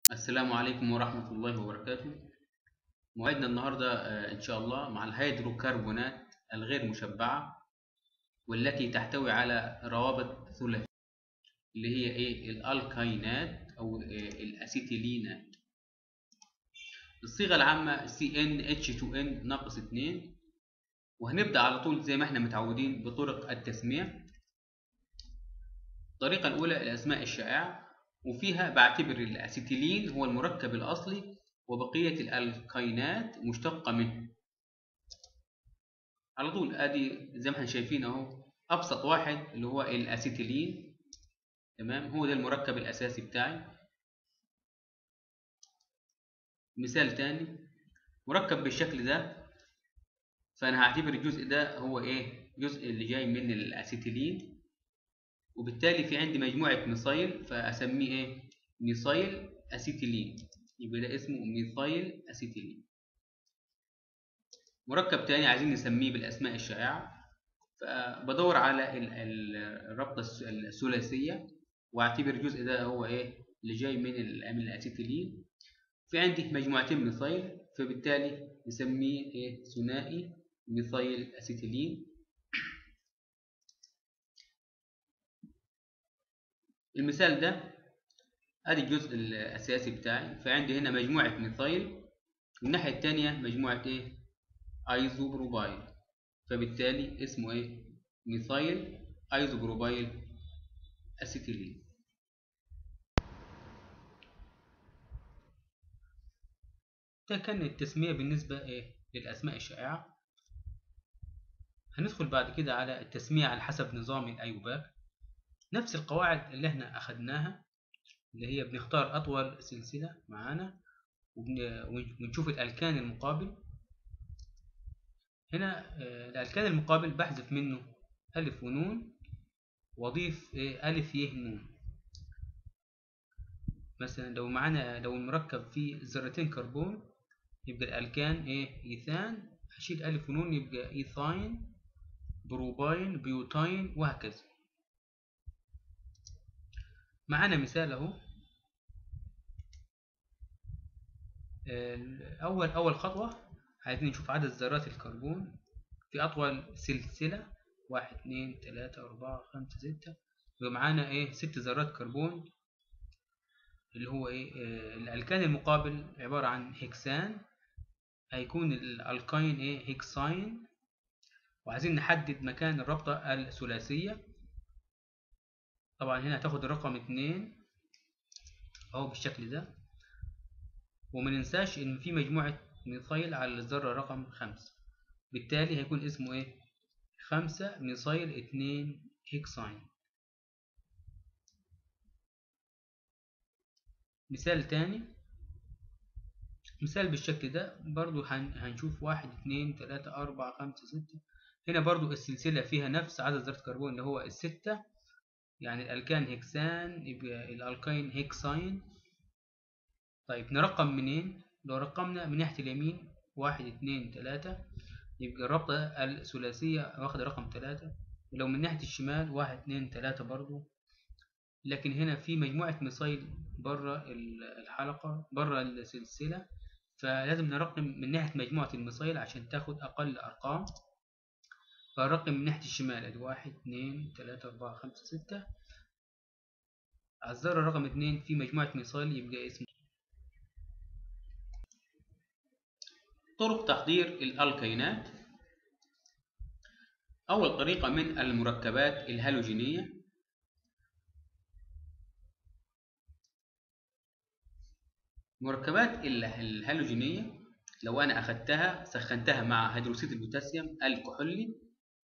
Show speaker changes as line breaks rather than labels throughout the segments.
السلام عليكم ورحمة الله وبركاته موعدنا النهاردة آه، إن شاء الله مع الهيدروكربونات الغير مشبعة والتي تحتوي على روابط ثلاثية اللي هي إيه الألكاينات أو آه، الأسيتيلينات الصيغة العامة CnH2n ناقص 2 وهنبدأ على طول زي ما احنا متعودين بطرق التسمية الطريقة الأولى الأسماء الشائعة وفيها بعتبر الأسيتيلين هو المركب الأصلي وبقية الألكاينات مشتقة منه على طول ادي زي ما احنا شايفين اهو ابسط واحد اللي هو الاسيتيلين تمام هو ده المركب الاساسي بتاعي مثال تاني مركب بالشكل ده فانا هعتبر الجزء ده هو ايه الجزء اللي جاي من الاسيتيلين وبالتالي في عندي مجموعة ميثايل فاسميه ايه ميثايل اسيتيلين يبقى ده اسمه ميثايل اسيتيلين مركب تاني عايزين نسميه بالاسماء الشائعة فبدور على ال- ال- الرابطة الس- الثلاثية واعتبر الجزء ده هو ايه اللي جاي من الامين الاسيتيلين في عندي مجموعتين ميثايل فبالتالي نسميه ايه ثنائي ميثايل اسيتيلين المثال ده ادي الجزء الاساسي بتاعي فعندي هنا مجموعة ميثايل والناحية التانية مجموعة ايه ايزوبروبايل فبالتالي اسمه ايه ميثايل ايزوبروبايل اسيتيلين ده كان التسمية بالنسبة إيه للأسماء الشائعة هندخل بعد كده على التسمية على حسب نظام الأيوباك نفس القواعد اللي احنا أخدناها اللي هي بنختار أطول سلسلة معانا وبن- ونشوف الألكان المقابل هنا آه، الألكان المقابل بحذف منه ألف ونون وأضيف إيه، ألف يه نون مثلا لو معانا لو المركب فيه ذرتين كربون يبقى الألكان إيه إيثان هشيل ألف ونون يبقى إيثاين بروباين بيوتاين وهكذا معانا مثال أهو ال- أول أول خطوة عايزين نشوف عدد ذرات الكربون في أطول سلسلة واحد اتنين تلاتة أربعة خمسة ستة يبقى معانا إيه ست ذرات كربون اللي هو إيه آه، الألكان المقابل عبارة عن هكسان هيكون الألكاين إيه هيكساين وعايزين نحدد مكان الرابطة الثلاثية طبعا هنا هتاخد الرقم اتنين أهو بالشكل ده وما ننساش إن في مجموعة ميثايل على الذرة رقم خمسة بالتالي هيكون اسمه إيه خمسة ميثايل اتنين هيكساين مثال تاني مثال بالشكل ده برضو هن- هنشوف واحد اتنين تلاتة أربعة خمسة ستة هنا برضو السلسلة فيها نفس عدد ذرات الكربون اللي هو الستة يعني الألكان هكسان يبقى الألكاين هيكساين طيب نرقم منين؟ لو رقمنا من ناحية اليمين واحد اتنين تلاتة يبقى الرابطة الثلاثية واخدة رقم تلاتة ولو من ناحية الشمال واحد اتنين تلاتة برضو لكن هنا في مجموعة ميثايل بره الحلقة بره السلسلة فلازم نرقم من ناحية مجموعة الميثايل عشان تاخد أقل أرقام فالرقم من ناحية الشمال ادي واحد اتنين تلاتة أربعة خمسة ستة على الذرة رقم اتنين في مجموعة ميثايل يبقى اسمه طرق تحضير الألكينات أول طريقة من المركبات الهالوجينية مركبات ال- الهالوجينية لو أنا أخدتها سخنتها مع هيدروكسيد البوتاسيوم الكحولي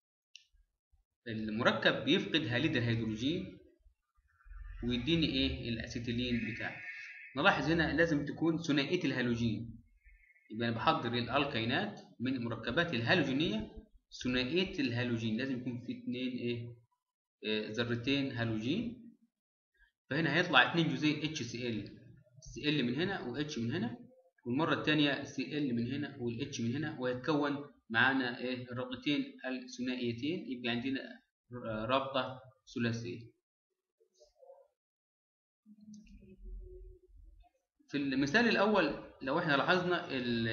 المركب بيفقد هاليد الهيدروجين ويديني إيه الأسيتيلين بتاعي نلاحظ هنا لازم تكون ثنائية الهالوجين يبقى أنا بحضر الألكينات من المركبات الهالوجينية ثنائية الهالوجين لازم يكون في اتنين إيه آه، ذرتين هالوجين فهنا هيطلع اتنين جزيء HCl CL من هنا و H من هنا والمرة الثانية CL من هنا وال H من هنا ويتكون معانا ايه الرابطتين الثنائيتين يبقى عندنا ر- رابطة ثلاثية في المثال الأول لو احنا لاحظنا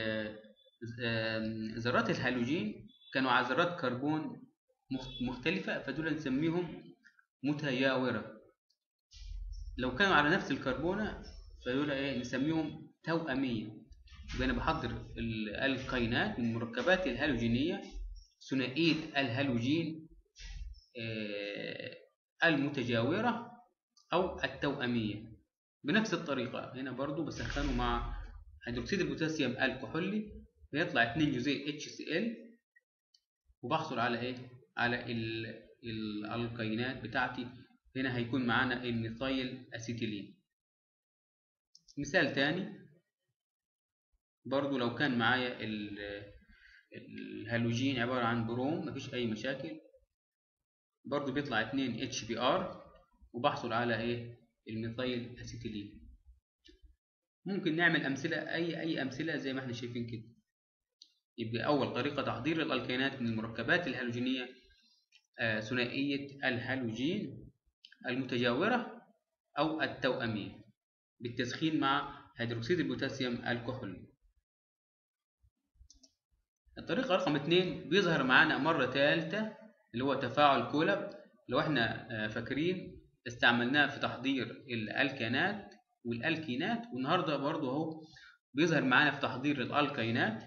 ذرات الهالوجين كانوا على ذرات كربون مختلفة فدول نسميهم متجاورة لو كانوا على نفس الكربونة فدول ايه نسميهم توأمية يبقى أنا بحضر الكينات من المركبات الهالوجينية ثنائية الهالوجين آه، المتجاورة أو التوأمية بنفس الطريقة هنا برضو بسخنه مع هيدروكسيد البوتاسيوم الكحولي بيطلع 2 جزيء HCl وبحصل على ايه على الالكينات بتاعتي هنا هيكون معانا الميثايل اسيتيلين مثال تاني برضو لو كان معايا الهالوجين عبارة عن بروم مفيش أي مشاكل برضو بيطلع 2 HBr وبحصل على إيه الميثايل أسيتيلين ممكن نعمل أمثلة أي أي أمثلة زي ما احنا شايفين كده يبقى أول طريقة تحضير الألكينات من المركبات الهالوجينية آه، ثنائية الهالوجين المتجاورة أو التوأمية بالتسخين مع هيدروكسيد البوتاسيوم الكحولي الطريقة رقم اتنين بيظهر معانا مرة ثالثة اللي هو تفاعل كولب لو احنا آه، فاكرين استعملناه في تحضير الالكانات والالكينات والنهارده برضه اهو بيظهر معانا في تحضير الالكينات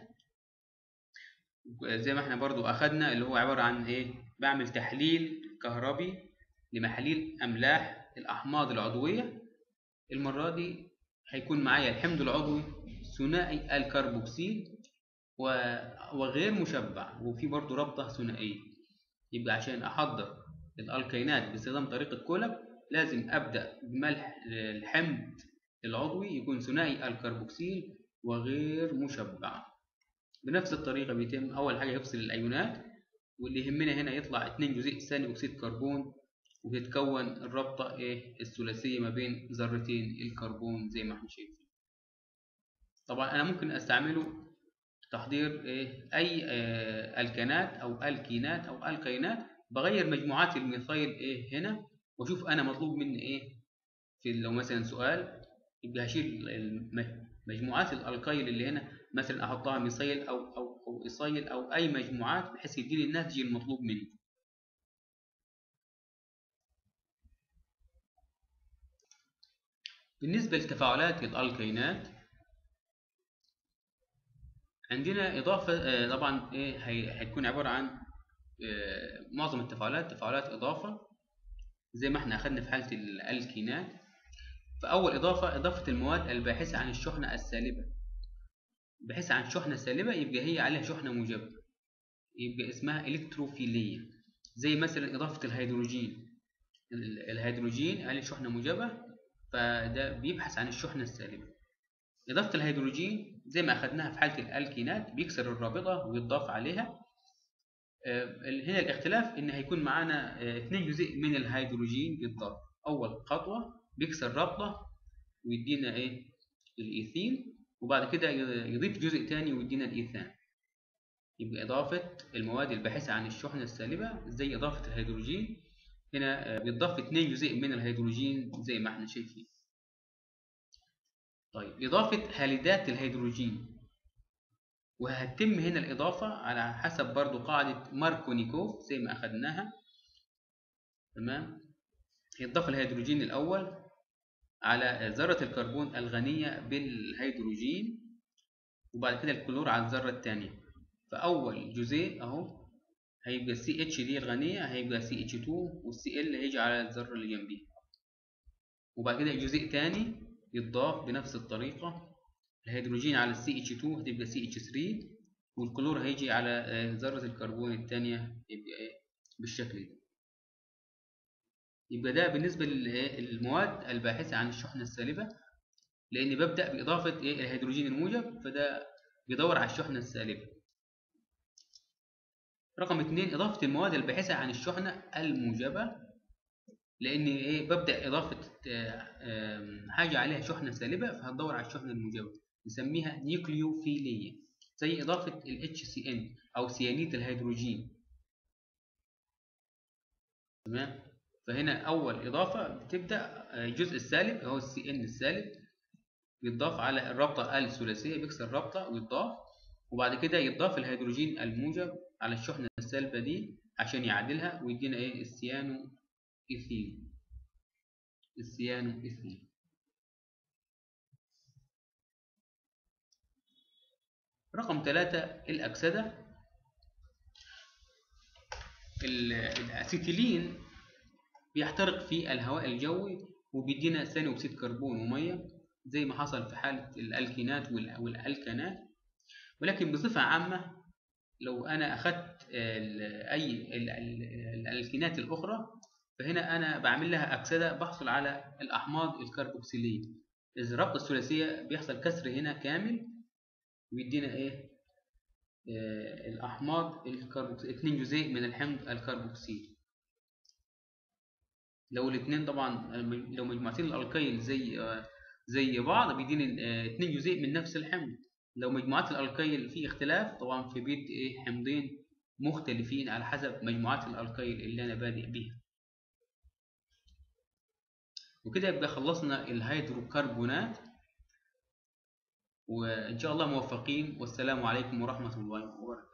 زي ما احنا برضو اخدنا اللي هو عبارة عن ايه بعمل تحليل كهربي لمحاليل املاح الاحماض العضوية المرة دي هيكون معايا الحمض العضوي ثنائي الكربوكسيل وغير مشبع وفي برضو رابطة ثنائية يبقى عشان احضر الالكينات باستخدام طريقة كولب لازم ابدأ بملح الحمض العضوي يكون ثنائي الكربوكسيل وغير مشبع بنفس الطريقة بيتم أول حاجة يفصل الأيونات واللي يهمنا هنا يطلع 2 جزيء ثاني أكسيد كربون وتتكون الرابطة إيه الثلاثية ما بين ذرتين الكربون زي ما احنا شايفين طبعا أنا ممكن أستعمله تحضير إيه أي آه الكانات أو الكينات أو الكينات بغير مجموعات الميثايل إيه هنا وأشوف أنا مطلوب مني إيه في لو مثلا سؤال يبقى هشيل مجموعات الالكايل اللي هنا مثلا احطها ميثايل او او او ايثايل او اي مجموعات بحيث يديني الناتج المطلوب مني بالنسبة لتفاعلات الالكينات عندنا إضافة آه، طبعا إيه هتكون عبارة عن آه، معظم التفاعلات تفاعلات إضافة زي ما احنا أخدنا في حالة الألكينات فأول إضافة إضافة المواد الباحثة عن الشحنة السالبة بحيث عن شحنة سالبة يبقى هي عليها شحنة موجبة يبقى اسمها إلكتروفيلية زي مثلا إضافة الهيدروجين الهيدروجين عليه شحنة موجبة فده بيبحث عن الشحنة السالبة إضافة الهيدروجين زي ما أخدناها في حالة الألكينات بيكسر الرابطة ويضاف عليها آه، هنا الاختلاف إن هيكون معانا آه، اثنين جزء من الهيدروجين بيتضاف أول خطوة بيكسر رابطة ويدينا إيه الإيثين وبعد كده يضيف جزء تاني ويدينا الإيثان يبقى إضافة المواد الباحثة عن الشحنة السالبة زي إضافة الهيدروجين هنا آه، بيضاف اتنين جزء من الهيدروجين زي ما احنا شايفين طيب إضافة هاليدات الهيدروجين وهتتم هنا الإضافة على حسب برضو قاعدة ماركونيكوف زي ما أخدناها تمام يضاف الهيدروجين الأول على ذرة الكربون الغنية بالهيدروجين وبعد كده الكلور على الذرة الثانية فأول جزيء أهو هيبقى سي اتش دي الغنية هيبقى سي اتش 2 والسي ال هيجي على الذرة اللي جنبيها وبعد كده جزيء تاني يتضاف بنفس الطريقة الهيدروجين على السي اتش 2 هتبقى سي اتش 3 والكلور هيجي على آه، ذرة الكربون الثانية يبقى ايه بالشكل ده يبقى ده بالنسبة للمواد الباحثة عن الشحنة السالبة لأني ببدأ بإضافة إيه الهيدروجين الموجب فده بيدور على الشحنة السالبة رقم اتنين إضافة المواد الباحثة عن الشحنة الموجبة لأن إيه ببدأ إضافة حاجة عليها شحنة سالبة فهتدور على الشحنة الموجبة نسميها نيوكليوفيلية زي إضافة ال HCN أو سيانيد الهيدروجين تمام فهنا أول إضافة بتبدأ الجزء السالب هو السي إن السالب يتضاف على الرابطة الثلاثية بيكسر الرابطة ويتضاف وبعد كده يتضاف الهيدروجين الموجب على الشحنة السالبة دي عشان يعادلها ويدينا ايه السيانو إثنين السيانو إثنين رقم ثلاثة الأكسدة الأسيتيلين بيحترق في الهواء الجوي وبيدينا ثاني أكسيد كربون ومية زي ما حصل في حالة الألكينات والألكانات ولكن بصفة عامة لو أنا أخذت أي الألكينات الأخرى فهنا أنا بعمل لها أكسدة بحصل على الأحماض الكربوكسيلية إذا الرابطة الثلاثية بيحصل كسر هنا كامل ويدينا إيه آه الأحماض الكربوكسيل اتنين جزيء من الحمض الكربوكسيل لو الاثنين طبعا لو مجموعتين الالكيل زي آه زي بعض بيديني آه اتنين جزيء من نفس الحمض لو مجموعات الالكيل في اختلاف طبعا في بيد ايه حمضين مختلفين على حسب مجموعات الالكيل اللي انا بادئ بيها وكده يبقى خلصنا الهيدروكربونات وإن شاء الله موفقين والسلام عليكم ورحمة الله وبركاته